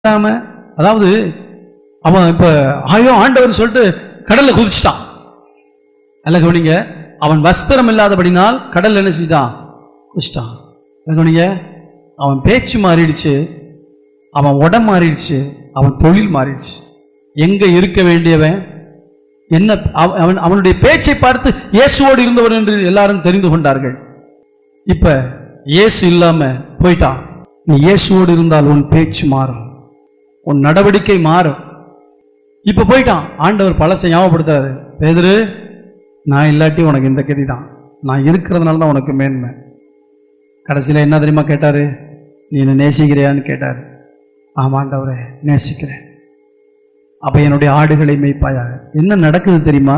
இல்லாம அதாவது அவன் இப்ப ஐயோ ஆண்டவன் சொல்லிட்டு கடல்ல குதிச்சிட்டான் அல்ல கவனிங்க அவன் வஸ்திரம் இல்லாதபடினால் கடல்ல என்ன செஞ்சிட்டான் குதிச்சிட்டான் அல்ல கவனிங்க அவன் பேச்சு மாறிடுச்சு அவன் உடம் மாறிடுச்சு அவன் தொழில் மாறிடுச்சு எங்க இருக்க வேண்டியவன் என்ன அவ- அவன் அவனுடைய பேச்சை பார்த்து இயேசுவோடு இருந்தவன் என்று எல்லாரும் தெரிந்து கொண்டார்கள் இப்ப இயேசு இல்லாம போயிட்டான் நீ இயேசுவோடு இருந்தால் உன் பேச்சு மாறும் உன் நடவடிக்கை மாறும் இப்ப போயிட்டான் ஆண்டவர் பழசை ஞாபகப்படுத்துறாரு பேதுரு நான் இல்லாட்டி உனக்கு இந்த கதி தான் நான் இருக்கிறதுனால தான் உனக்கு மேன்மை கடைசியில் என்ன தெரியுமா கேட்டாரு நீ என்ன நேசிக்கிறியான்னு கேட்டாரு ஆமாண்டவரே நேசிக்கிறேன் அப்ப என்னுடைய ஆடுகளை மேய்ப்பாயாக என்ன நடக்குது தெரியுமா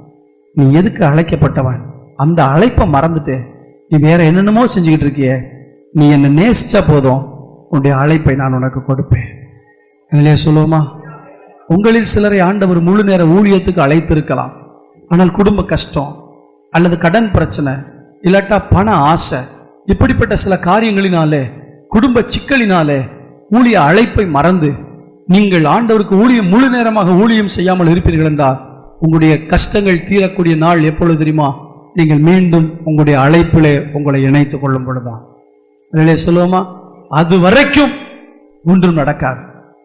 நீ எதுக்கு அழைக்கப்பட்டவன் அந்த அழைப்பை மறந்துட்டு நீ வேற என்னென்னமோ செஞ்சுக்கிட்டு இருக்கியே நீ என்னை நேசிச்சா போதும் உன்னுடைய அழைப்பை நான் உனக்கு கொடுப்பேன் இல்லையா சொல்லுவோமா உங்களில் சிலரை ஆண்டவர் முழு நேர ஊழியத்துக்கு அழைத்திருக்கலாம் ஆனால் குடும்ப கஷ்டம் அல்லது கடன் பிரச்சனை இல்லாட்டா பண ஆசை இப்படிப்பட்ட சில காரியங்களினாலே குடும்ப சிக்கலினாலே ஊழிய அழைப்பை மறந்து நீங்கள் ஆண்டவருக்கு ஊழியம் முழு நேரமாக ஊழியம் செய்யாமல் இருப்பீர்கள் என்றால் உங்களுடைய கஷ்டங்கள் தீரக்கூடிய நாள் எப்பொழுது தெரியுமா நீங்கள் மீண்டும் உங்களுடைய அழைப்பிலே உங்களை இணைத்துக் கொள்ளும் பொழுதுதான் அதிலே சொல்லுவோமா அது வரைக்கும் ஒன்றும் நடக்காது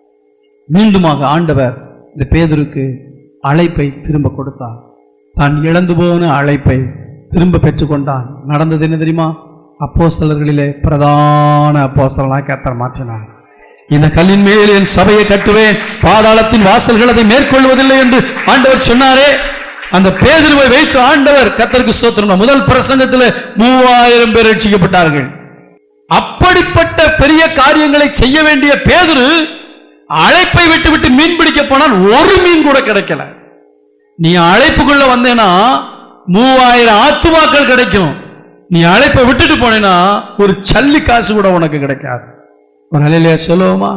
மீண்டுமாக ஆண்டவர் இந்த பேதருக்கு அழைப்பை திரும்ப கொடுத்தார் தான் இழந்து போன அழைப்பை திரும்ப பெற்றுக்கொண்டான் நடந்தது என்ன தெரியுமா அப்போஸ்தலர்களிலே பிரதான அப்போஸ்தலனாக கத்தர் மாற்றினார் இந்த கல்லின் மேல் என் சபையை கட்டுவேன் பாதாளத்தின் வாசல்கள் அதை மேற்கொள்வதில்லை என்று ஆண்டவர் சொன்னாரே அந்த பேதுருவை வைத்து ஆண்டவர் கத்தருக்கு சோத்திரம் முதல் பிரசங்கத்தில் மூவாயிரம் பேர் ரட்சிக்கப்பட்டார்கள் அப்படிப்பட்ட பெரிய காரியங்களை செய்ய வேண்டிய பேதுரு அழைப்பை விட்டு விட்டு மீன் பிடிக்க போனால் ஒரு மீன் கூட கிடைக்கல நீ அழைப்புக்குள்ள வந்தேனா மூவாயிரம் ஆத்துமாக்கள் கிடைக்கும் நீ அழைப்பை விட்டுட்டு போனேனா ஒரு சல்லி காசு கூட உனக்கு கிடைக்காது ஒரு நிலையில சொல்லுவோமா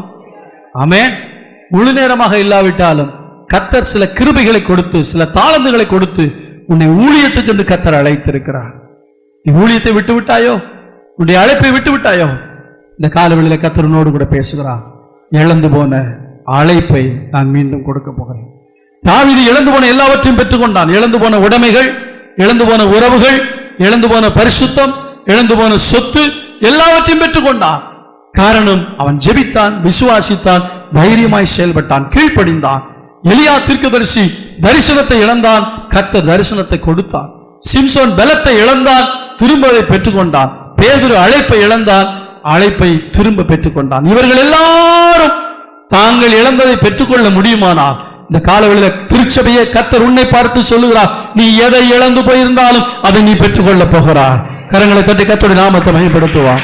ஆமென் முழு நேரமாக இல்லாவிட்டாலும் கத்தர் சில கிருபைகளை கொடுத்து சில தாளந்துகளை கொடுத்து உன்னை ஊழியத்துக்கு என்று கத்தர் அழைத்திருக்கிறார் நீ ஊழியத்தை விட்டு விட்டாயோ உன்னுடைய அழைப்பை விட்டு விட்டாயோ இந்த காலவெளியில கத்தரனோடு கூட பேசுகிறான் இழந்து போன அழைப்பை நான் மீண்டும் கொடுக்க போகிறேன் தாவீது இழந்து போன எல்லாவற்றையும் பெற்றுக்கொண்டான் இழந்து போன உடைமைகள் இழந்து போன உறவுகள் இழந்து போன பரிசுத்தம் இழந்து போன சொத்து எல்லாவற்றையும் பெற்றுக்கொண்டான் காரணம் அவன் ஜெபித்தான் விசுவாசித்தான் தைரியமாய் செயல்பட்டான் கீழ்ப்படிந்தான் எலியா தீர்க்கதரிசி தரிசனத்தை இழந்தான் கர்த்தர் தரிசனத்தை கொடுத்தான் சிம்சோன் பலத்தை இழந்தான் திரும்ப அதை பெற்றுக்கொண்டான் பேதுரு அழைப்பை இழந்தான் அழைப்பை திரும்ப பெற்றுக்கொண்டான் இவர்கள் எல்லாரும் தாங்கள் இழந்ததை பெற்றுக்கொள்ள முடியுமானால் இந்த காலவெளியில திருச்சபையை கத்தர் உன்னை பார்த்து சொல்லுகிறார் நீ எதை இழந்து போயிருந்தாலும் அதை நீ பெற்றுக்கொள்ள போகிறார் கரங்களை தட்டி கத்தோட நாமத்தை மயப்படுத்துவான்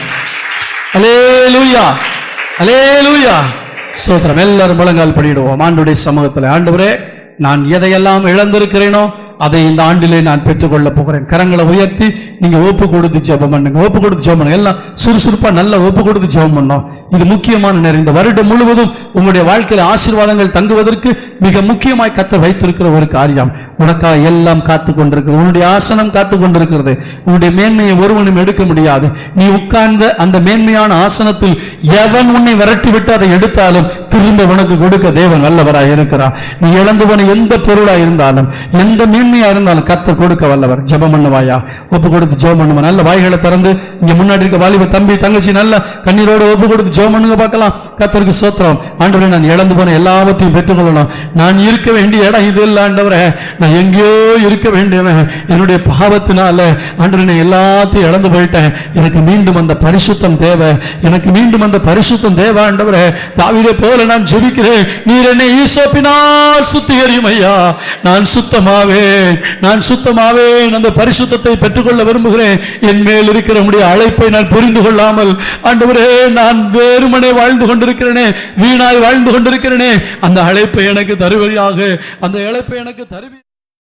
அலேலூயா அலேலூயா ஸ்தோத்திரம் எல்லாரும் முழங்கால் படிடுவோம் ஆண்டுடைய சமூகத்தில் ஆண்டவரே நான் எதையெல்லாம் இழந்திருக்கிறேனோ அதை இந்த ஆண்டிலே நான் பெற்றுக்கொள்ள போகிறேன் கரங்களை உயர்த்தி நீங்க ஒப்பு கொடுத்து ஜெபம் பண்ணுங்க ஒப்பு கொடுத்து ஜெபம் பண்ணுங்க எல்லாம் சுறுசுறுப்பா நல்ல ஒப்பு கொடுத்து ஜெபம் பண்ணோம் இது முக்கியமான நேரம் இந்த வருடம் முழுவதும் உங்களுடைய வாழ்க்கையில ஆசீர்வாதங்கள் தங்குவதற்கு மிக முக்கியமாய் கத்த வைத்திருக்கிற ஒரு காரியம் உனக்காக எல்லாம் காத்து கொண்டிருக்கிறது உன்னுடைய ஆசனம் காத்து கொண்டிருக்கிறது உன்னுடைய மேன்மையை ஒருவனும் எடுக்க முடியாது நீ உட்கார்ந்த அந்த மேன்மையான ஆசனத்தில் எவன் உன்னை விரட்டி விட்டு அதை எடுத்தாலும் திரும்ப உனக்கு கொடுக்க தேவன் நல்லவராய் இருக்கிறார் நீ இழந்து போன எந்த பொருளா இருந்தாலும் எந்த மேன்மையா இருந்தாலும் கத்தர் கொடுக்க வல்லவர் ஜெபம் பண்ணுவாயா ஒப்பு கொடுத்து ஜெபம் பண்ணுவா நல்ல வாய்களை திறந்து இங்க முன்னாடி இருக்க வாலிப தம்பி தங்கச்சி நல்ல கண்ணீரோட ஒப்பு கொடுத்து ஜெபம் பண்ணுங்க பார்க்கலாம் கத்தருக்கு சோத்திரம் ஆண்டவரே நான் இழந்து போன எல்லாவற்றையும் பெற்றுக்கொள்ளணும் நான் இருக்க வேண்டிய இடம் இது இல்லை ஆண்டவரே நான் எங்கேயோ இருக்க வேண்டியவன் என்னுடைய பாவத்தினால ஆண்டவரே நான் எல்லாத்தையும் இழந்து போயிட்டேன் எனக்கு மீண்டும் அந்த பரிசுத்தம் தேவை எனக்கு மீண்டும் அந்த பரிசுத்தம் தேவை ஆண்டவரே தாவிதை போல நான் ஜெபிக்கிறேன் நீர் என்னை ஈசோப்பினால் சுத்திகரியும் ஐயா நான் சுத்தமாவே நான் சுத்தமாவேன் அந்த பரிசுத்தத்தை பெற்றுக்கொள்ள விரும்புகிறேன் என் மேல் இருக்கிற உடைய அழைப்பை நான் புரிந்து கொள்ளாமல் ஆண்டவரே நான் வேறுமனே வாழ்ந்து கொண்டிருக்கிறேனே வீணாய் வாழ்ந்து கொண்டிருக்கிறேனே அந்த அழைப்பை எனக்கு தருவழியாக அந்த அழைப்பை எனக்கு தருவி